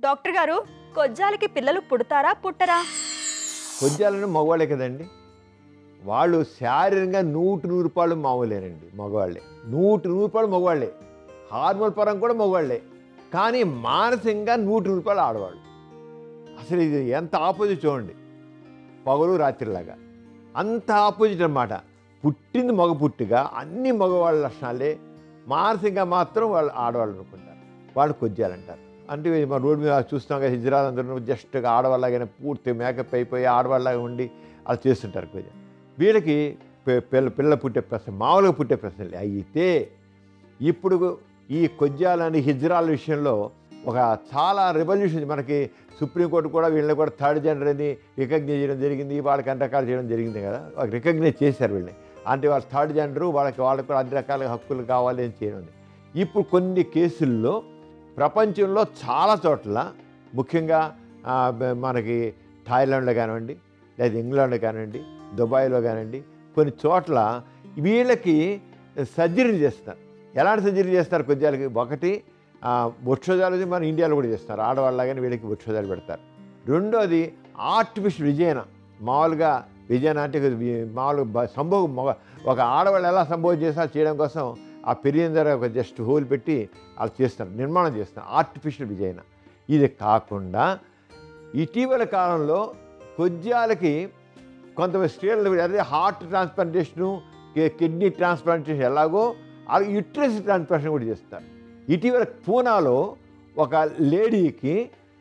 Doctor గారు కొజ్జాలకి పిల్లలు పుడతారా పుట్టరా కొద్దియాలను మగవాళ్ళే కదండి వాళ్ళు శారీరకంగా నూటి నూరు రూపాయలు మామూలేనండి మగవాళ్ళే నూటి నూరు రూపాయలు మగవాళ్ళే హార్మోన్ పరంగా కూడా మగవాళ్ళే కానీ మానసికంగా నూటి నూరు రూపాయలు ఆడవాళ్ళు అసలు ఇది ఎంత ఆపోజిట్ చూడండి పగలు రాత్రిలాగా అంత ఆపోజిట్ అన్నమాట పుట్టింది మగ పుట్టిగా అన్ని మగవాళ్ళ లక్షణాలే మానసికంగా మాత్రం వాళ్ళు ఆడవాళ్ళు అనుకుంటారు వాళ్ళు కొద్దియాలంటారు అంటే మా రోడ్డు మీద చూస్తాం కదా హిజ్రాలు అందరూ జస్ట్ ఆడవాళ్ళగానే పూర్తి మేకప్ అయిపోయి ఆడవాళ్ళగా ఉండి అలా చేస్తుంటారు కొద్దిగా వీళ్ళకి పి- పిల్ల పిల్ల పుట్టే ప్రశ్న మామూలుగా పుట్టే ప్రశ్నలే అయితే ఇప్పుడు ఈ కొద్యాలని హిజ్రాల విషయంలో ఒక చాలా రెవల్యూషన్ మనకి సుప్రీంకోర్టు కూడా వీళ్ళని కూడా థర్డ్ జెండర్ అని రికగ్నైజ్ చేయడం జరిగింది వాళ్ళకి అన్ని రకాలు చేయడం జరిగింది కదా వాళ్ళకి రికగ్నైజ్ చేశారు వీళ్ళని అంటే వాళ్ళ థర్డ్ జెండరు వాళ్ళకి వాళ్ళకి కూడా అన్ని రకాల హక్కులు కావాలి అని చేయడం ఉంది. ఇప్పుడు కొన్ని కేసుల్లో ప్రపంచంలో చాలా చోట్ల ముఖ్యంగా ఆ, బ- మనకి థాయిలాండ్లో కానివ్వండి లేదా ఇంగ్లాండ్లో కానివ్వండి దుబాయ్లో కానివ్వండి కొన్ని చోట్ల వీళ్ళకి సర్జరీ చేస్తారు ఎలాంటి సర్జరీ చేస్తారు కొద్దిగా ఒకటి బొక్షోజాలు మన ఇండియాలో కూడా చేస్తారు ఆడవాళ్ళగానే వీళ్ళకి బొక్షోజాలు పెడతారు రెండోది ఆర్టిఫిషియల్ విజయన మామూలుగా విజయన అంటే వి- మామూలుగా బ- సంభోగం మగ ఒక ఆడవాళ్ళు ఎలా సంభోగం చేస్తారు చేయడం కోసం ఆ పెరిగిన దగ్గర ఒక జస్ట్ హోల్ పెట్టి అలా చేస్తారు నిర్మాణం చేస్తారు ఆర్టిఫిషియల్ విజయన ఇది కాకుండా ఇటీవల కాలంలో కొద్యాలకి కొంతమంది స్త్రీలు అదే హార్ట్ ట్రాన్స్ప్లాంటేషను కిడ్నీ ట్రాన్స్ప్లాంటేషన్ ఎలాగో అలా యుట్రస్ ట్రాన్స్ప్లాంటేషన్ కూడా చేస్తారు ఇటీవల పూనాలో ఒక లేడీకి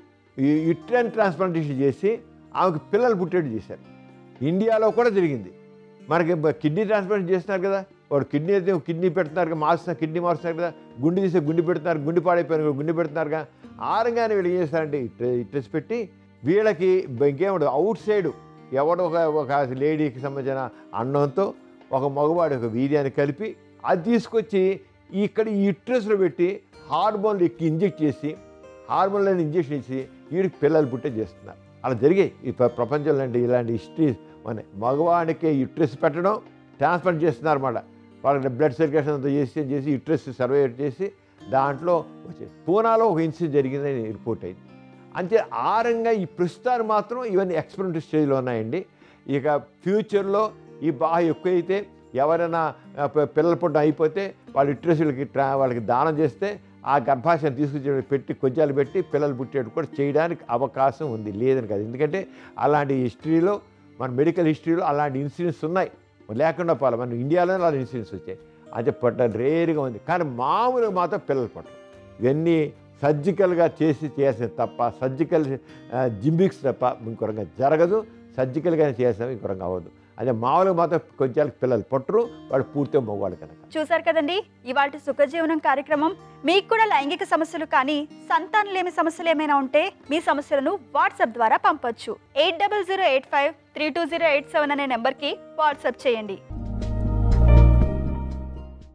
యుట్రన్ ట్రాన్స్ప్లాంటేషన్ చేసి ఆమెకు పిల్లలు పుట్టేట్టు చేశారు ఇండియాలో కూడా జరిగింది మనకి బ- కిడ్నీ ట్రాన్స్ప్లాంట్ చేస్తున్నారు కదా వాడు కిడ్నీ అయితే కిడ్నీ పెడుతున్నారు కదా మారుస్తున్నారు కిడ్నీ మారుస్తున్నారు కదా గుండె తీస్తే గుండె పెడుతున్నారు గుండె పాడైపోయిన కూడా గుండె పెడుతున్నారుగా ఆరంగానే వీళ్ళు ఏం చేస్తారంటే ఇట్లా ఇట్లసి పెట్టి వీళ్ళకి ఇంకేముండదు అవుట్ సైడ్ ఎవడో ఒక ఒక లేడీకి సంబంధించిన అన్నంతో ఒక మగవాడి ఒక వీర్యాన్ని కలిపి అది తీసుకొచ్చి ఇక్కడ ఈ యుట్రస్లో పెట్టి హార్మోన్లు ఎక్కి ఇంజెక్ట్ చేసి హార్మోన్లను ఇంజెక్షన్ ఇచ్చి వీడికి పిల్లలు పుట్టే చేస్తున్నారు అలా జరిగాయి ఈ ప్ర- ప్రపంచంలో అంటే ఇలాంటి హిస్టరీ మన మగవాడికి యుట్రస్ పెట్టడం ట్రాన్స్ప్లాంట్ చేస్తున్నారు అన్నమాట వాళ్ళకి బ్లడ్ సర్క్యులేషన్ అంతా చేసి చేసి యుట్రస్ సర్వే చేసి దాంట్లో వచ్చే పూనాలో ఒక ఇన్సిడెంట్ జరిగిందని రిపోర్ట్ అయింది అంతే ఆరంగా ఈ ప్రస్తుతాన్ని మాత్రం ఇవన్నీ ఎక్స్పెరిమెంట్ స్టేజ్లో ఉన్నాయండి ఇక ఫ్యూచర్లో ఈ బాగా ఎక్కువైతే ఎవరైనా ఆ, పి- పిల్లల పుట్టడం అయిపోతే వాళ్ళు యుట్రస్లకి ట్రా వాళ్ళకి దానం చేస్తే ఆ గర్భాశయం తీసుకొచ్చి పెట్టి కొజ్జాలు పెట్టి పిల్లలు పుట్టేట్టు కూడా చేయడానికి అవకాశం ఉంది లేదని కాదు ఎందుకంటే అలాంటి హిస్టరీలో మన మెడికల్ హిస్టరీలో అలాంటి ఇన్సిడెంట్స్ ఉన్నాయి లేకుండా పోవాలి మన ఇండియాలోనే అలాంటి ఇన్సిడెంట్స్ వచ్చాయి అంటే పుట్ట రేరుగా ఉంది కానీ మామూలుగా మాత్రం పిల్లలు పుట్టరు ఇవన్నీ సర్జికల్గా చేసి చేసేది తప్ప సర్జికల్ జింబిక్స్ తప్ప ఇంకో రకంగా జరగదు సర్జికల్గా చేసాం ఇంకో రకంగా అవ్వదు అదే మామూలుగా మాత్రం కొంచెం పిల్లలు పుట్టరు వాడు పూర్తిగా మగవాళ్ళు కనుక చూసారు కదండి ఇవాళ సుఖజీవనం కార్యక్రమం మీకు కూడా లైంగిక సమస్యలు కానీ సంతానలేమి సమస్యలు ఏమైనా ఉంటే మీ సమస్యలను వాట్సాప్ ద్వారా పంపొచ్చు eight double zero eight five three two zero eight seven అనే నెంబర్కి వాట్సాప్ చేయండి